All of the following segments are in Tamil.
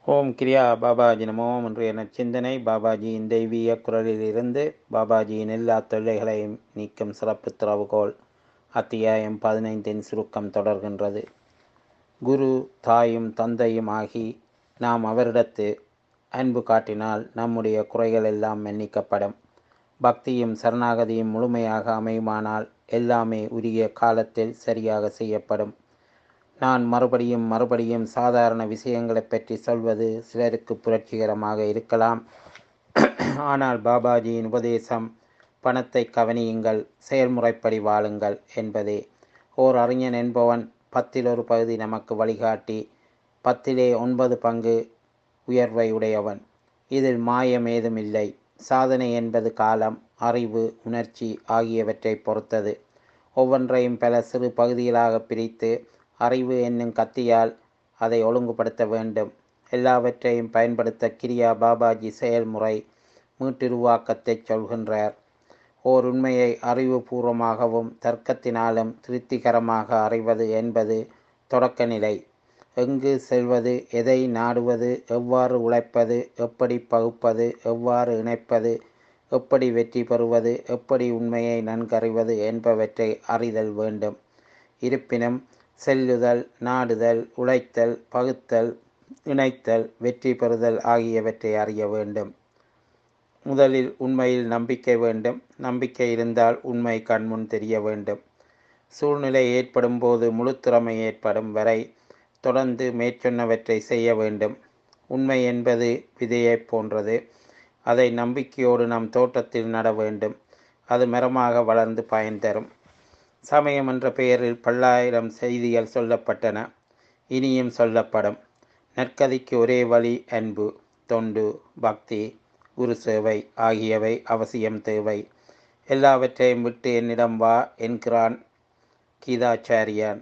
ஓம் கிரியா பாபாஜி நமோ இன்றைய நற்சிந்தனை பாபாஜியின் தெய்வீக குரலிலிருந்து பாபாஜியின் எல்லா தொல்லைகளையும் நீக்கும் சிறப்பு திறவுகோல் அத்தியாயம் பதினைந்தின் சுருக்கம் தொடர்கின்றது குரு தாயும் தந்தையும் ஆகி நாம் அவரிடத்து அன்பு காட்டினால் நம்முடைய குறைகள் எல்லாம் மன்னிக்கப்படும் பக்தியும் சரணாகதியும் முழுமையாக அமையுமானால் எல்லாமே உரிய காலத்தில் சரியாக செய்யப்படும் நான் மறுபடியும் மறுபடியும் சாதாரண விஷயங்களை பற்றி சொல்வது சிலருக்கு புரட்சிகரமாக இருக்கலாம் ஆனால் பாபாஜியின் உபதேசம் பணத்தை கவனியுங்கள் செயல்முறைப்படி வாழுங்கள் என்பதே ஓர் அறிஞன் என்பவன் பத்தில் ஒரு பகுதி நமக்கு வழிகாட்டி பத்திலே ஒன்பது பங்கு உயர்வை உடையவன் இதில் மாயம் ஏதும் இல்லை சாதனை என்பது காலம் அறிவு உணர்ச்சி ஆகியவற்றை பொறுத்தது ஒவ்வொன்றையும் பல சிறு பகுதிகளாக பிரித்து அறிவு என்னும் கத்தியால் அதை ஒழுங்குபடுத்த வேண்டும் எல்லாவற்றையும் பயன்படுத்த கிரியா பாபாஜி செயல்முறை மீட்டுருவாக்கத்தை சொல்கின்றார் ஓர் உண்மையை அறிவுபூர்வமாகவும் தர்க்கத்தினாலும் திருப்திகரமாக அறிவது என்பது தொடக்க நிலை எங்கு செல்வது எதை நாடுவது எவ்வாறு உழைப்பது எப்படி பகுப்பது எவ்வாறு இணைப்பது எப்படி வெற்றி பெறுவது எப்படி உண்மையை நன்கறிவது என்பவற்றை அறிதல் வேண்டும் இருப்பினும் செல்லுதல் நாடுதல் உழைத்தல் பகுத்தல் இணைத்தல் வெற்றி பெறுதல் ஆகியவற்றை அறிய வேண்டும் முதலில் உண்மையில் நம்பிக்கை வேண்டும் நம்பிக்கை இருந்தால் உண்மை கண்முன் தெரிய வேண்டும் சூழ்நிலை ஏற்படும் போது முழு திறமை ஏற்படும் வரை தொடர்ந்து மேற்சொன்னவற்றை செய்ய வேண்டும் உண்மை என்பது விதையைப் போன்றது அதை நம்பிக்கையோடு நம் தோட்டத்தில் நட வேண்டும் அது மரமாக வளர்ந்து பயன் தரும் சமயம் என்ற பெயரில் பல்லாயிரம் செய்திகள் சொல்லப்பட்டன இனியும் சொல்லப்படும் நற்கதிக்கு ஒரே வழி அன்பு தொண்டு பக்தி குரு சேவை ஆகியவை அவசியம் தேவை எல்லாவற்றையும் விட்டு என்னிடம் வா என்கிறான் கீதாச்சாரியான்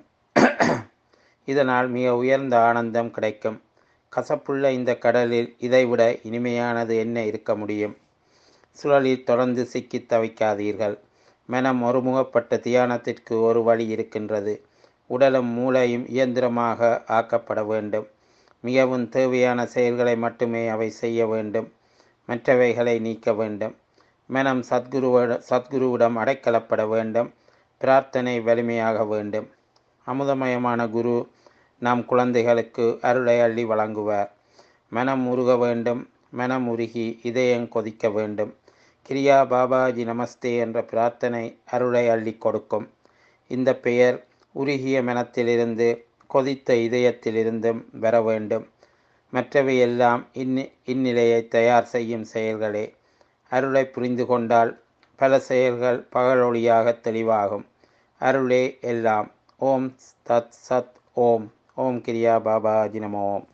இதனால் மிக உயர்ந்த ஆனந்தம் கிடைக்கும் கசப்புள்ள இந்த கடலில் இதைவிட இனிமையானது என்ன இருக்க முடியும் சுழலில் தொடர்ந்து சிக்கி தவிக்காதீர்கள் மனம் ஒருமுகப்பட்ட தியானத்திற்கு ஒரு வழி இருக்கின்றது உடலும் மூளையும் இயந்திரமாக ஆக்கப்பட வேண்டும் மிகவும் தேவையான செயல்களை மட்டுமே அவை செய்ய வேண்டும் மற்றவைகளை நீக்க வேண்டும் மனம் சத்குருவிட சத்குருவிடம் அடைக்கலப்பட வேண்டும் பிரார்த்தனை வலிமையாக வேண்டும் அமுதமயமான குரு நம் குழந்தைகளுக்கு அருளை அள்ளி வழங்குவார் மனம் உருக வேண்டும் மனம் உருகி இதயம் கொதிக்க வேண்டும் கிரியா பாபாஜி நமஸ்தே என்ற பிரார்த்தனை அருளை அள்ளி கொடுக்கும் இந்த பெயர் உருகிய மனத்திலிருந்து கொதித்த இதயத்திலிருந்தும் வர வேண்டும் மற்றவையெல்லாம் இன்னி இந்நிலையை தயார் செய்யும் செயல்களே அருளை புரிந்து கொண்டால் பல செயல்கள் பகலொளியாக தெளிவாகும் அருளே எல்லாம் ஓம் தத் சத் ஓம் ஓம் கிரியா பாபாஜி நமோம்